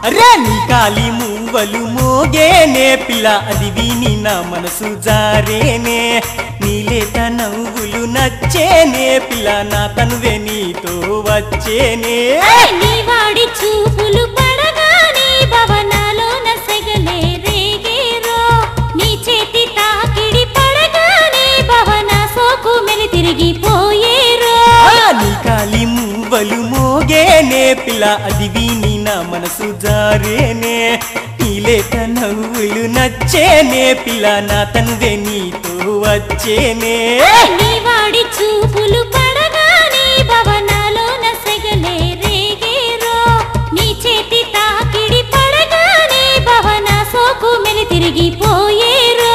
అరే నీ కాలి మూవలు మోగేనే పిల్ల అది విని నా మనసు జారేనే నీలేత నవ్వులు నచ్చేనే పిల్ల నా తనువే నీతో వచ్చేనే నీ వాడి చూపులు పడగానే భవనాలోన సెగలే రేగేరో నీ చేతి తాకిడి పడగానే భవన సోకు మెలి తిరిగిపోయేరో ఆ, నీ కాలి మూవలు మోగేనే పిల్ల అది విని నా మనసు జారేనే నీలేత నవ్వులు నచ్చేనే పిల్ల నా తనువే నీతో వచ్చేనే నీ వాడి చూపులు పడగానే భవనాలోన సెగలే రేగేరో నీ చేతి తాకిడి పడగానే భవన సోకు మెలి తిరిగిపోయేరో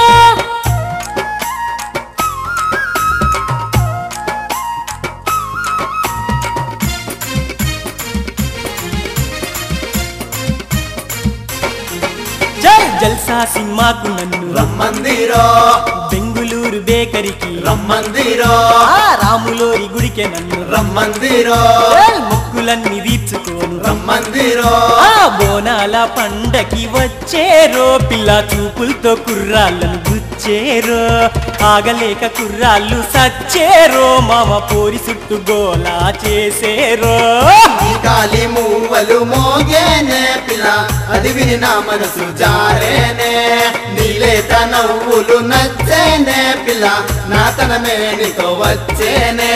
జై జల్సా సినిమాకు నన్ను రమ్మందిరో బెంగుళూరు బేకరికి రమ్మందిరో ఆ రాములోరి గుడికే నన్ను రమ్మందిరో ఏయ్, మొక్కులన్నీ తీర్చుకోను రమ్మందిరో ఆ బోనాల పండకి వచ్చేరో పిల్ల చూపులతో కుర్రాళ్ళను గుచ్చేరో ఆగలేక కుర్రాళ్ళు సచ్చేరో మామ పోరి చుట్టూ గోలా చేసేరో ఈ కాలి మూవలు మోగేనే పిల్ల అది విని నా మనసు జారేనే నీలేత నవ్వులు నచ్చేనే పిల్ల నా తనమే నీతో వచ్చేనే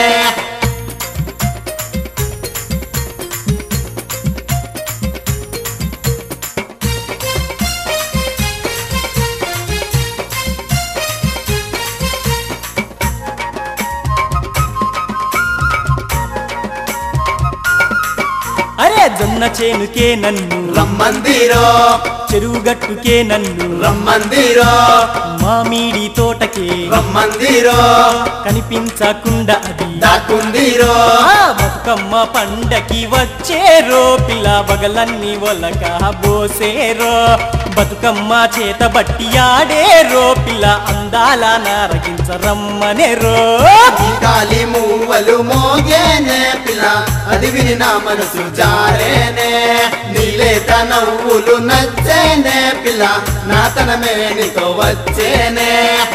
అరే జొన్న చేనుకే నన్ను రమ్మందిరో చెరువు గట్టుకే నన్ను రమ్మందిరో మామిడి తోటకే రమ్మందిరో కనిపించకుండా అది దాక్కుందిరో ఆ బతుకమ్మ పండకి వచ్చేరో పిల్ల బగలన్నీ ఒలక బోసేరో బతుకమ్మ చేత బట్టి ఆడేరో పిల్ల అందాల నారగించరమ్మనేరో ఈ కాలి మూవలు మోగేనే పిల్ల అది విని నా మనసు జారేనే నీలేత నవ్వులు నచ్చేనే పిల్ల నా తనమే నీతో వచ్చేనే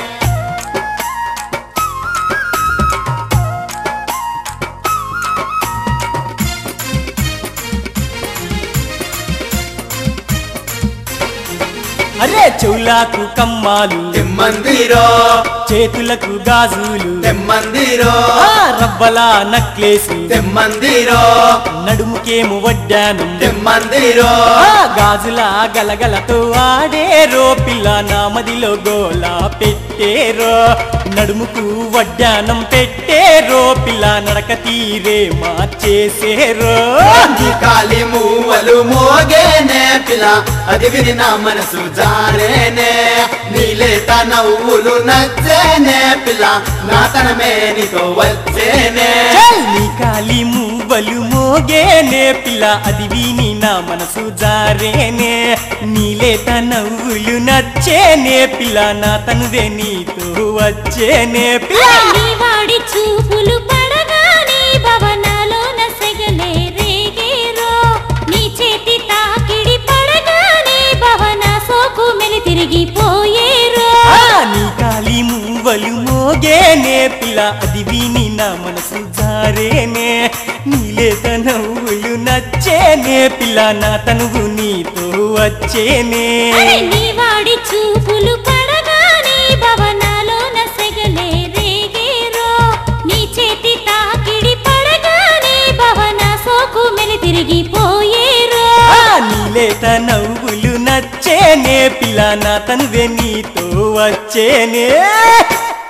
అరే చెవులాకు కమ్మాలు తెమ్మందిరో చేతులకు గాజులు తెమ్మందిరో ఆ రబ్బల నక్లేసు తెమ్మందిరో నడుముకేము వడ్డానం తెమ్మందిరో ఆ గాజుల గలగలతో ఆడేరో పిల్ల నా మదిలో గోలా పెట్టేరో నడుముకు వడ్డానం పెట్టేరో పిల్ల నడక తీరే మార్చేసేరో ఈ కాలి మూవలు మోగేనే పిల్ల అది విని నా మనసు జారేనే నీలేత నవ్వులు నచ్చేనే పిల్ల నా తనమే నీతో వచ్చేనే చల్ నీ కాలి మూవలు మోగేనే పిల్ల అది విని నా మనసు జారేనే నీలేత నవ్వులు నచ్చేనే పిల్ల నా తనువే నీతో వచ్చేనే పిల్ల నీ వాడి చూపులు పడగానే భవనాలోన సెగలే రేగేరో నీ చేతి తాకిడి పడగానే భవన సోకు మెలి తిరిగిపోయేరో ఆ నీ కాలి మూవలు మోగేనే పిల్ల అది విని నా మనసు జారేనే నీలేత నవ్వులు నచ్చేనే పిల్ల నా తనువు నీతో వచ్చేనే అరే నీ వాడి చూపులు పడగానే భవనాలోన సెగలే రేగేరో నీ చేతి తాకిడి పడగానే భవన సోకు మెలి తిరిగిపోయేరో ఆ నీలేత నవ్వులు నచ్చేనే పిల్ల నా తనువే నీతో వచ్చేనే